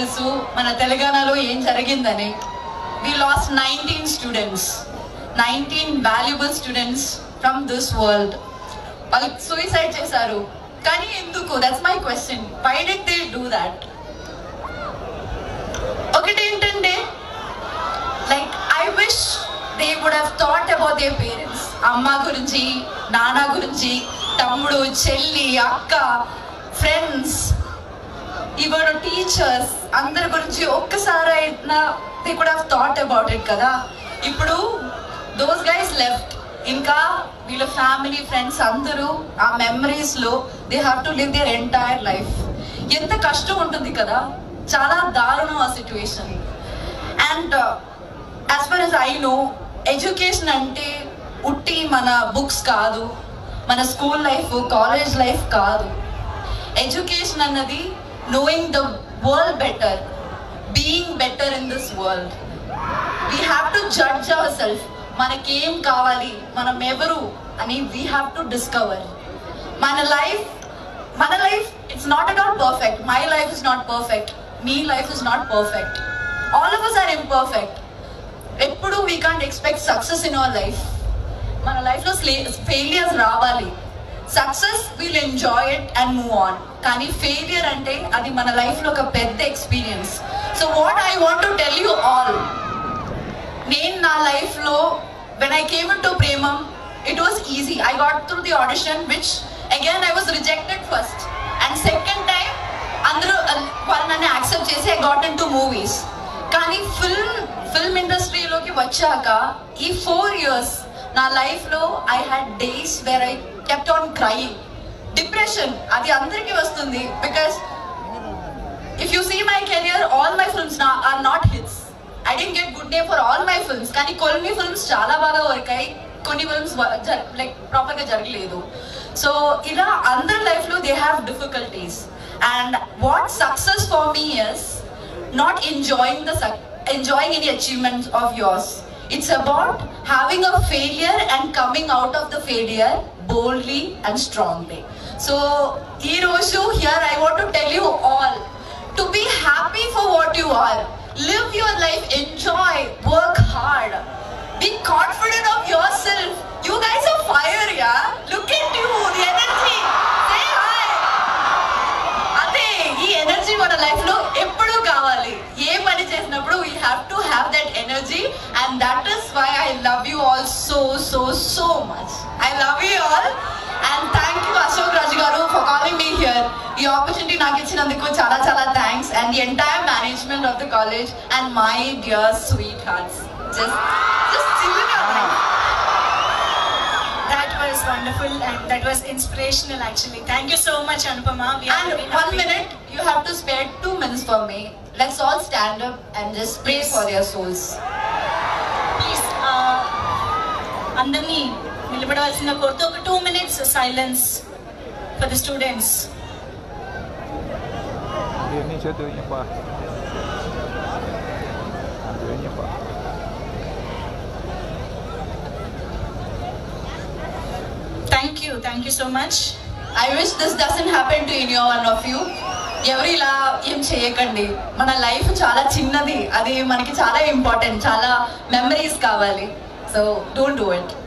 తెలుసు మన తెలంగాణలో ఏం జరిగిందని we last nineteen students nineteen valuable students from this world వాళ్ళు సూసైడ్ చేశారు కానీ ఎందుకు that's my question why did they do that ఒకటేంటంటే like I wish they would have thought about their parents అమ్మ గురించి నాన్న గురించి తమ్ముడు చెల్లి అక్క ఫ్రెండ్స్ ఇవాడు టీచర్స్ అందరి గురించి ఒక్కసారి అయినా they could have thought about it కదా ఇప్పుడు దోస్ గైస్ లెఫ్ట్ ఇంకా వీళ్ళ ఫ్యామిలీ ఫ్రెండ్స్ అందరూ ఆ మెమరీస్ లో they have to live their entire life ఎంత కష్టం ఉంటుంది కదా చాలా దారుణం ఆ situation and as far as I know education అంటే ఉట్టి మన బుక్స్ కాదు మన స్కూల్ లైఫ్ కాలేజ్ లైఫ్ కాదు ఎడ్యుకేషన్ అన్నది knowing the world better being better in this world we have to judge our self మనకేం కావాలి మనం ఎవరు అని వీ హ్యావ్ టు డిస్కవర్ మన లైఫ్ మన life it's not about perfect my life is not perfect me life is not perfect all of us are imperfect ఎప్పుడు we can't expect success in our life మన లైఫ్లో failures రావాలి success will enjoy it and move on కానీ failure అంటే అది మన లైఫ్లో ఒక పెద్ద experience so what I want to tell you all నేను నా లైఫ్లో when I came to Premam it was easy I got through the audition which again I was rejected first and second time అందరూ అన్- వాళ్ళు నన్ను యాక్సెప్ట్ చేసి I got into movies కానీ film film ఇండస్ట్రీలోకి వచ్చాక ఈ ఫోర్ ఇయర్స్ నా లైఫ్లో I had days where I kept on crying depression అది అందరికీ వస్తుంది because if you see my career all my films are not hits I didn't get good name for all my films కానీ కొన్ని films చాలా బాగా work అయ్యి కొన్ని films like proper గా జరగలేదు సో ఇలా అందరి లైఫ్ లో they have difficulties and what success for me is not enjoying the suc- enjoying any achievements of yours. It's about having a failure and coming out of the failure boldly and strongly. So, Hiroshu, here I want to tell you all to be happy for what you are. Live your life, enjoy, work hard. Be confident of yourself. You guys are fire, yeah? Look at you, the energy. Say hi. అదే ఈ energy మన life లో ఎప్పుడూ కావాలి ఏ పని చేసినప్పుడు we have to have that energy and that is why I love you all so so so much I love you all and thank you Ashok Raju garu for calling me here ఈ opportunity నాకు ఇచ్చినందుకు చాలా చాలా thanks and the entire management of the college and my dear sweethearts just just That was wonderful and that was inspirational actually. Thank you so much, Anupama. We are And very one happy. minute, you have to spare two minutes for me. Let's all stand up and just pray Please. for their souls. Please అందరినీ నిలబడవలసిన కోరుతూ ఒక two minutes silence for the students Ini satunya Pak. Satunya Pak. Thank you thank you so much I wish this doesn't happen to any one of you. ఎవరు ఇలా ఏం చేయకండి మన life చాలా చిన్నది అది మనకి చాలా ఇంపార్టెంట్ చాలా మెమరీస్ కావాలి సో డోంట్ డూ ఇట్